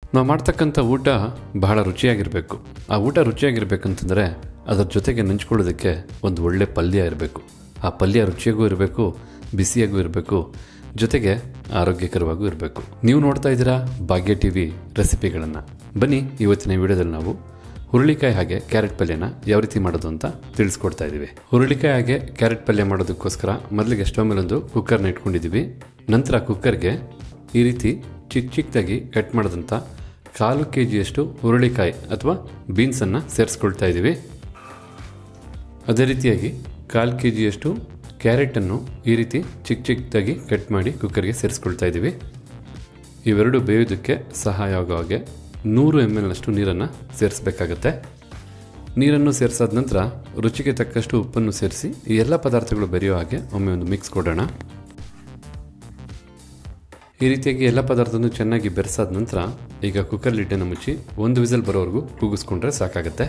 ನಾವು ಮಾಡ್ತಕ್ಕಂಥ ಊಟ ಬಹಳ ರುಚಿಯಾಗಿರಬೇಕು ಆ ಊಟ ರುಚಿಯಾಗಿರ್ಬೇಕಂತಂದರೆ ಅದರ ಜೊತೆಗೆ ನೆಂಚ್ಕೊಳ್ಳೋದಕ್ಕೆ ಒಂದು ಒಳ್ಳೆ ಪಲ್ಯ ಇರಬೇಕು ಆ ಪಲ್ಯ ರುಚಿಯಾಗೂ ಇರಬೇಕು ಬಿಸಿಯಾಗೂ ಇರಬೇಕು ಜೊತೆಗೆ ಆರೋಗ್ಯಕರವಾಗೂ ಇರಬೇಕು ನೀವು ನೋಡ್ತಾ ಇದ್ದೀರಾ ಭಾಗ್ಯ ಟಿ ವಿ ರೆಸಿಪಿಗಳನ್ನು ಬನ್ನಿ ಇವತ್ತಿನ ವಿಡಿಯೋದಲ್ಲಿ ನಾವು ಹುರುಳಿಕಾಯಿ ಹಾಗೆ ಕ್ಯಾರೆಟ್ ಪಲ್ಯನ ಯಾವ ರೀತಿ ಮಾಡೋದು ಅಂತ ತಿಳಿಸ್ಕೊಡ್ತಾ ಇದ್ದೀವಿ ಹುರುಳಿಕಾಯಿ ಹಾಗೆ ಕ್ಯಾರೆಟ್ ಪಲ್ಯ ಮಾಡೋದಕ್ಕೋಸ್ಕರ ಮೊದಲಿಗೆ ಸ್ಟವ್ ಮೇಲೊಂದು ಕುಕ್ಕರ್ನ ಇಟ್ಕೊಂಡಿದ್ದೀವಿ ನಂತರ ಕುಕ್ಕರ್ಗೆ ಈ ರೀತಿ ಚಿಕ್ಕ ಚಿಕ್ಕದಾಗಿ ಕಟ್ ಮಾಡಿದಂಥ ಕಾಲು ಕೆ ಜಿಯಷ್ಟು ಹುರುಳಿಕಾಯಿ ಅಥವಾ ಬೀನ್ಸನ್ನು ಸೇರಿಸ್ಕೊಳ್ತಾ ಇದ್ದೀವಿ ಅದೇ ರೀತಿಯಾಗಿ ಕಾಲು ಕೆ ಜಿಯಷ್ಟು ಕ್ಯಾರೆಟನ್ನು ಈ ರೀತಿ ಚಿಕ್ಕ ಚಿಕ್ಕದಾಗಿ ಕಟ್ ಮಾಡಿ ಕುಕ್ಕರ್ಗೆ ಸೇರಿಸ್ಕೊಳ್ತಾ ಇದ್ದೀವಿ ಇವೆರಡು ಬೇಯೋದಕ್ಕೆ ಸಹಾಯ ಆಗೋ ಹಾಗೆ ನೂರು ಎಮ್ ಎಲ್ನಷ್ಟು ನೀರನ್ನು ಸೇರಿಸಬೇಕಾಗತ್ತೆ ನೀರನ್ನು ಸೇರಿಸಾದ ನಂತರ ರುಚಿಗೆ ತಕ್ಕಷ್ಟು ಉಪ್ಪನ್ನು ಸೇರಿಸಿ ಈ ಎಲ್ಲ ಪದಾರ್ಥಗಳು ಬೆರೆಯೋ ಹಾಗೆ ಒಮ್ಮೆ ಒಂದು ಮಿಕ್ಸ್ ಕೊಡೋಣ ಈ ರೀತಿಯಾಗಿ ಎಲ್ಲ ಪದಾರ್ಥನೂ ಚೆನ್ನಾಗಿ ಬೆರೆಸಾದ ನಂತರ ಈಗ ಕುಕ್ಕರ್ ಲಿಡ್ಡನ್ನು ಮುಚ್ಚಿ ಒಂದು ವಿಸಲ್ ಬರೋವರೆಗೂ ಕೂಗಿಸ್ಕೊಂಡ್ರೆ ಸಾಕಾಗತ್ತೆ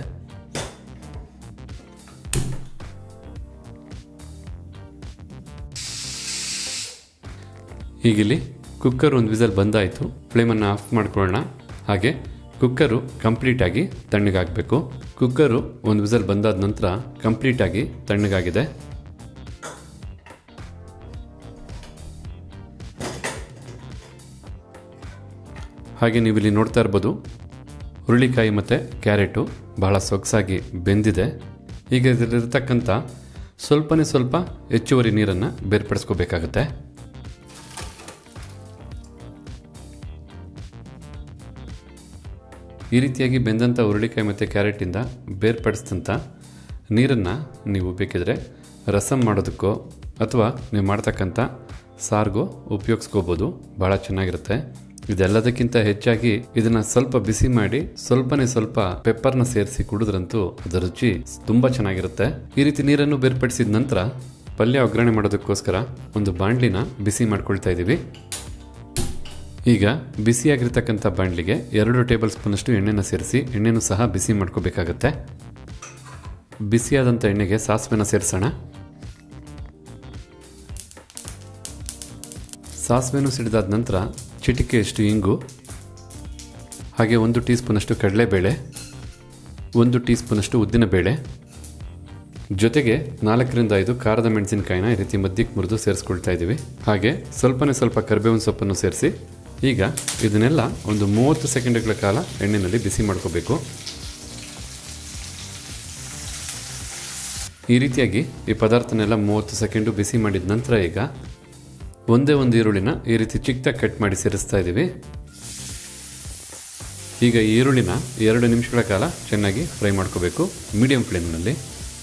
ಹೀಗಿಲ್ಲಿ ಕುಕ್ಕರ್ ಒಂದು ವಿಸಲ್ ಬಂದಾಯಿತು ಫ್ಲೇಮನ್ನು ಆಫ್ ಮಾಡ್ಕೊಳ್ಳೋಣ ಹಾಗೆ ಕುಕ್ಕರು ಕಂಪ್ಲೀಟಾಗಿ ತಣ್ಣಗಾಗಬೇಕು ಕುಕ್ಕರು ಒಂದು ವಿಸಲ್ ಬಂದಾದ ನಂತರ ಕಂಪ್ಲೀಟಾಗಿ ತಣ್ಣಗಾಗಿದೆ ಹಾಗೆ ನೀವು ಇಲ್ಲಿ ನೋಡ್ತಾ ಇರ್ಬೋದು ಹುರುಳಿಕಾಯಿ ಮತ್ತು ಕ್ಯಾರೆಟು ಬಹಳ ಸೊಗಸಾಗಿ ಬೆಂದಿದೆ ಈಗ ಇದರಲ್ಲಿರ್ತಕ್ಕಂಥ ಸ್ವಲ್ಪನೇ ಸ್ವಲ್ಪ ಹೆಚ್ಚುವರಿ ನೀರನ್ನು ಬೇರ್ಪಡಿಸ್ಕೋಬೇಕಾಗತ್ತೆ ಈ ರೀತಿಯಾಗಿ ಬೆಂದಂಥ ಹುರುಳಿಕಾಯಿ ಮತ್ತು ಕ್ಯಾರೆಟಿಂದ ಬೇರ್ಪಡಿಸಿದಂಥ ನೀರನ್ನು ನೀವು ಬೇಕಿದ್ರೆ ರಸಮ್ ಮಾಡೋದಕ್ಕೋ ಅಥವಾ ನೀವು ಮಾಡ್ತಕ್ಕಂಥ ಸಾರಿಗೋ ಉಪಯೋಗಿಸ್ಕೋಬೋದು ಭಾಳ ಚೆನ್ನಾಗಿರುತ್ತೆ ಇದೆಲ್ಲದಕ್ಕಿಂತ ಹೆಚ್ಚಾಗಿ ಇದನ್ನ ಸ್ವಲ್ಪ ಬಿಸಿ ಮಾಡಿ ಸ್ವಲ್ಪನೇ ಸ್ವಲ್ಪ ಪೆಪ್ಪರ್ನ ಸೇರಿಸಿ ಕುಡಿದ್ರಂತೂ ಅದರ ರುಚಿ ತುಂಬ ಚೆನ್ನಾಗಿರುತ್ತೆ ಈ ರೀತಿ ನೀರನ್ನು ಬೇರ್ಪಡಿಸಿದ ನಂತರ ಪಲ್ಯ ಒಗ್ಗರಣೆ ಮಾಡೋದಕ್ಕೋಸ್ಕರ ಒಂದು ಬಾಣಲಿನ ಬಿಸಿ ಮಾಡ್ಕೊಳ್ತಾ ಇದ್ದೀವಿ ಈಗ ಬಿಸಿಯಾಗಿರ್ತಕ್ಕಂಥ ಬಾಣಲಿಗೆ ಎರಡು ಟೇಬಲ್ ಸ್ಪೂನಷ್ಟು ಎಣ್ಣೆನ ಸೇರಿಸಿ ಎಣ್ಣೆನೂ ಸಹ ಬಿಸಿ ಮಾಡ್ಕೋಬೇಕಾಗತ್ತೆ ಬಿಸಿಯಾದಂಥ ಎಣ್ಣೆಗೆ ಸಾಸಿವೆನ ಸೇರಿಸೋಣ ಸಾಸಿವೆನೂ ಸಿಡಿದಾದ ನಂತರ ಚಿಟಿಕೆಯಷ್ಟು ಇಂಗು ಹಾಗೆ ಒಂದು ಟೀ ಸ್ಪೂನಷ್ಟು ಕಡಲೆಬೇಳೆ ಒಂದು ಟೀ ಸ್ಪೂನಷ್ಟು ಉದ್ದಿನಬೇಳೆ ಜೊತೆಗೆ ನಾಲ್ಕರಿಂದ ಐದು ಖಾರದ ಮೆಣಸಿನಕಾಯಿನ ಈ ರೀತಿ ಮಧ್ಯಕ್ಕೆ ಮುರಿದು ಸೇರಿಸ್ಕೊಳ್ತಾ ಇದ್ದೀವಿ ಹಾಗೆ ಸ್ವಲ್ಪನೇ ಸ್ವಲ್ಪ ಕರಿಬೇವಿನ ಸೊಪ್ಪನ್ನು ಸೇರಿಸಿ ಈಗ ಇದನ್ನೆಲ್ಲ ಒಂದು ಮೂವತ್ತು ಸೆಕೆಂಡ್ಗಳ ಕಾಲ ಎಣ್ಣೆಯಲ್ಲಿ ಬಿಸಿ ಮಾಡ್ಕೋಬೇಕು ಈ ರೀತಿಯಾಗಿ ಈ ಪದಾರ್ಥನೆಲ್ಲ ಮೂವತ್ತು ಸೆಕೆಂಡು ಬಿಸಿ ಮಾಡಿದ ನಂತರ ಈಗ ಒಂದೇ ಒಂದು ಈರುಳ್ಳಿನ ಈ ರೀತಿ ಚಿಕ್ಕದಾಗಿ ಕಟ್ ಮಾಡಿ ಸೇರಿಸ್ತಾ ಇದ್ದೀವಿ ಈಗ ಈ ಈರುಳ್ಳಿನ ಎರಡು ನಿಮಿಷಗಳ ಕಾಲ ಚೆನ್ನಾಗಿ ಫ್ರೈ ಮಾಡ್ಕೋಬೇಕು ಮೀಡಿಯಂ ಫ್ಲೇಮ್ನಲ್ಲಿ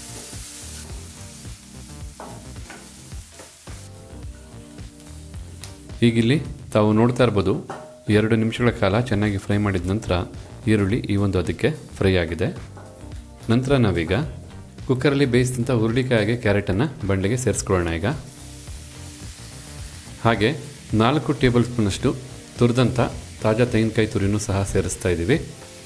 ಈಗಿಲ್ಲಿ ತಾವು ನೋಡ್ತಾ ಇರ್ಬೋದು ಎರಡು ನಿಮಿಷಗಳ ಕಾಲ ಚೆನ್ನಾಗಿ ಫ್ರೈ ಮಾಡಿದ ನಂತರ ಈರುಳ್ಳಿ ಈ ಒಂದು ಅದಕ್ಕೆ ಫ್ರೈ ಆಗಿದೆ ನಂತರ ನಾವೀಗ ಕುಕ್ಕರಲ್ಲಿ ಬೇಯಿಸಿದಂಥ ಹುರುಳಿಕಾಯಿಗೆ ಕ್ಯಾರೆಟನ್ನು ಬಂಡೆಗೆ ಸೇರಿಸ್ಕೊಳ್ಳೋಣ ಈಗ ಹಾಗೆ ನಾಲ್ಕು ಟೇಬಲ್ ಸ್ಪೂನಷ್ಟು ತುರಿದಂಥ ತಾಜಾ ತೆಂಗಿನಕಾಯಿ ತುರಿನೂ ಸಹ ಸೇರಿಸ್ತಾ ಇದ್ದೀವಿ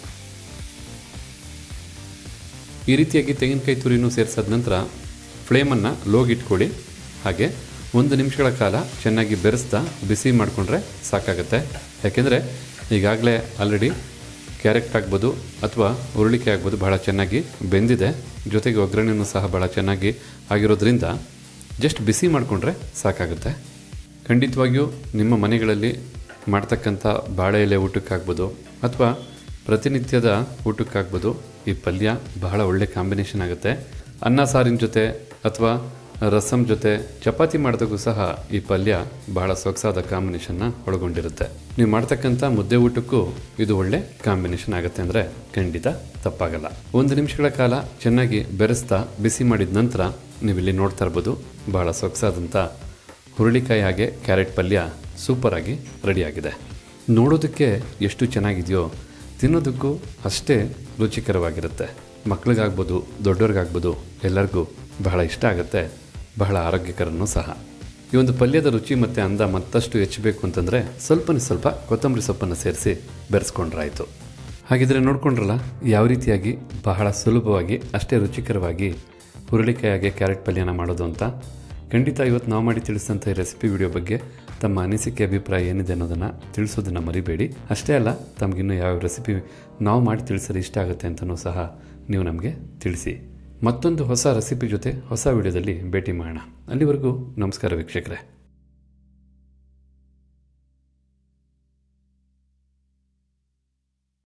ಈ ರೀತಿಯಾಗಿ ತೆಂಗಿನಕಾಯಿ ತುರಿನೂ ಸೇರಿಸಾದ ನಂತರ ಫ್ಲೇಮನ್ನು ಲೋಗಿಟ್ಕೊಳ್ಳಿ ಹಾಗೆ ಒಂದು ನಿಮಿಷಗಳ ಕಾಲ ಚೆನ್ನಾಗಿ ಬೆರೆಸ್ತಾ ಬಿಸಿ ಮಾಡಿಕೊಂಡ್ರೆ ಸಾಕಾಗುತ್ತೆ ಯಾಕೆಂದರೆ ಈಗಾಗಲೇ ಆಲ್ರೆಡಿ ಕ್ಯಾರೆಟ್ ಆಗ್ಬೋದು ಅಥವಾ ಹುರುಳಿಕಾಯಿ ಆಗ್ಬೋದು ಬಹಳ ಚೆನ್ನಾಗಿ ಬೆಂದಿದೆ ಜೊತೆಗೆ ಒಗ್ಗರಣೆಯೂ ಸಹ ಭಾಳ ಚೆನ್ನಾಗಿ ಆಗಿರೋದ್ರಿಂದ ಜಸ್ಟ್ ಬಿಸಿ ಮಾಡಿಕೊಂಡ್ರೆ ಸಾಕಾಗುತ್ತೆ ಖಂಡಿತವಾಗಿಯೂ ನಿಮ್ಮ ಮನೆಗಳಲ್ಲಿ ಮಾಡ್ತಕ್ಕಂಥ ಬಾಳೆ ಎಲೆ ಊಟಕ್ಕಾಗ್ಬೋದು ಅಥವಾ ಪ್ರತಿನಿತ್ಯದ ಊಟಕ್ಕಾಗ್ಬೋದು ಈ ಪಲ್ಯ ಬಹಳ ಒಳ್ಳೆ ಕಾಂಬಿನೇಷನ್ ಆಗುತ್ತೆ ಅನ್ನ ಸಾರಿನ ಜೊತೆ ಅಥವಾ ರಸಮ್ ಜೊತೆ ಚಪಾತಿ ಮಾಡಿದಾಗೂ ಸಹ ಈ ಪಲ್ಯ ಬಹಳ ಸೊಗಸಾದ ಕಾಂಬಿನೇಷನ್ನ ಒಳಗೊಂಡಿರುತ್ತೆ ನೀವು ಮಾಡ್ತಕ್ಕಂಥ ಮುದ್ದೆ ಊಟಕ್ಕೂ ಇದು ಒಳ್ಳೆ ಕಾಂಬಿನೇಷನ್ ಆಗುತ್ತೆ ಅಂದರೆ ಖಂಡಿತ ತಪ್ಪಾಗಲ್ಲ ಒಂದು ನಿಮಿಷಗಳ ಕಾಲ ಚೆನ್ನಾಗಿ ಬೆರೆಸ್ತಾ ಬಿಸಿ ಮಾಡಿದ ನಂತರ ನೀವು ಇಲ್ಲಿ ನೋಡ್ತಾ ಇರ್ಬೋದು ಬಹಳ ಸೊಗಸಾದಂಥ ಹುರುಳಿಕಾಯಿ ಹಾಗೆ ಕ್ಯಾರೆಟ್ ಪಲ್ಯ ಸೂಪರಾಗಿ ರೆಡಿಯಾಗಿದೆ ನೋಡೋದಕ್ಕೆ ಎಷ್ಟು ಚೆನ್ನಾಗಿದೆಯೋ ತಿನ್ನೋದಕ್ಕೂ ಅಷ್ಟೇ ರುಚಿಕರವಾಗಿರುತ್ತೆ ಮಕ್ಳಿಗಾಗ್ಬೋದು ದೊಡ್ಡವ್ರಿಗಾಗ್ಬೋದು ಎಲ್ಲರಿಗೂ ಬಹಳ ಇಷ್ಟ ಆಗುತ್ತೆ ಬಹಳ ಆರೋಗ್ಯಕರನೂ ಸಹ ಈ ಒಂದು ಪಲ್ಯದ ರುಚಿ ಮತ್ತು ಅಂದ ಮತ್ತಷ್ಟು ಹೆಚ್ಚಬೇಕು ಅಂತಂದರೆ ಸ್ವಲ್ಪನೇ ಸ್ವಲ್ಪ ಕೊತ್ತಂಬರಿ ಸೊಪ್ಪನ್ನು ಸೇರಿಸಿ ಬೆರೆಸ್ಕೊಂಡ್ರಾಯ್ತು ಹಾಗಿದ್ರೆ ನೋಡ್ಕೊಂಡ್ರಲ್ಲ ಯಾವ ರೀತಿಯಾಗಿ ಬಹಳ ಸುಲಭವಾಗಿ ಅಷ್ಟೇ ರುಚಿಕರವಾಗಿ ಹುರುಳಿಕಾಯಿಗೆ ಕ್ಯಾರೆಟ್ ಪಲ್ಯನ ಮಾಡೋದು ಅಂತ ಖಂಡಿತ ಇವತ್ತು ನಾವು ಮಾಡಿ ತಿಳಿಸಿದಂಥ ಈ ರೆಸಿಪಿ ವಿಡಿಯೋ ಬಗ್ಗೆ ತಮ್ಮ ಅನಿಸಿಕೆ ಅಭಿಪ್ರಾಯ ಏನಿದೆ ಅನ್ನೋದನ್ನು ತಿಳಿಸೋದನ್ನು ಮರಿಬೇಡಿ ಅಷ್ಟೇ ಅಲ್ಲ ತಮಗಿನ್ನೂ ಯಾವ ರೆಸಿಪಿ ನಾವು ಮಾಡಿ ತಿಳಿಸಲು ಇಷ್ಟ ಆಗುತ್ತೆ ಅಂತಲೂ ಸಹ ನೀವು ನಮಗೆ ತಿಳಿಸಿ ಮತ್ತೊಂದು ಹೊಸ ರೆಸಿಪಿ ಜೊತೆ ಹೊಸ ವಿಡಿಯೋದಲ್ಲಿ ಭೇಟಿ ಮಾಡೋಣ ಅಲ್ಲಿವರೆಗೂ ನಮಸ್ಕಾರ ವೀಕ್ಷಕರೇ